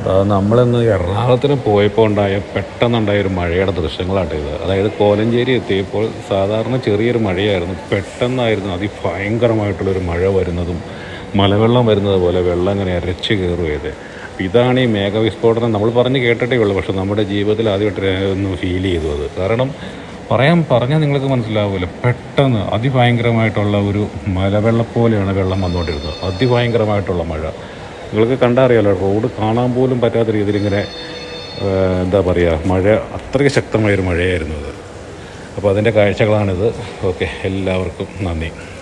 ആ, നമ്മളിന്ന് എറണാകുളത്തിന് പോയപ്പോൾ ഉണ്ടായ പെട്ടെന്നുണ്ടായ ഒരു മഴയുടെ ദൃശ്യങ്ങളാട്ടോ ഇത് അതായത് കോലഞ്ചേരി എത്തിയപ്പോൾ സാധാരണ ചെറിയൊരു മഴയായിരുന്നു പെട്ടെന്നായിരുന്നു അതിഭയങ്കരമായിട്ടുള്ളൊരു മഴ വരുന്നതും മലവെള്ളം വരുന്നത് പോലെ വെള്ളം ഇങ്ങനെ ഇരച്ച് കയറുകയത് ഇതാണ് ഈ മേഘവിസ്ഫോടനം നമ്മൾ പറഞ്ഞ് കേട്ടിട്ടേ ഉള്ളൂ പക്ഷെ നമ്മുടെ ജീവിതത്തിൽ ആദ്യമായിട്ട് ഒന്ന് ഫീൽ ചെയ്തു അത് കാരണം പറയാൻ പറഞ്ഞാൽ നിങ്ങൾക്ക് മനസ്സിലാവില്ല പെട്ടെന്ന് അതിഭയങ്കരമായിട്ടുള്ള ഒരു മലവെള്ളം പോലെയാണ് വെള്ളം വന്നുകൊണ്ടിരുന്നത് അതിഭയങ്കരമായിട്ടുള്ള മഴ നിങ്ങൾക്ക് കണ്ടറിയാലോ റോഡ് കാണാൻ പോലും പറ്റാത്ത രീതിയിൽ ഇങ്ങനെ ആ, എന്താ പറയുക മഴ അത്രയ്ക്ക് ശക്തമായൊരു മഴയായിരുന്നു അത് അപ്പോൾ അതിൻ്റെ കാഴ്ചകളാണിത് ഓക്കെ എല്ലാവർക്കും നന്ദി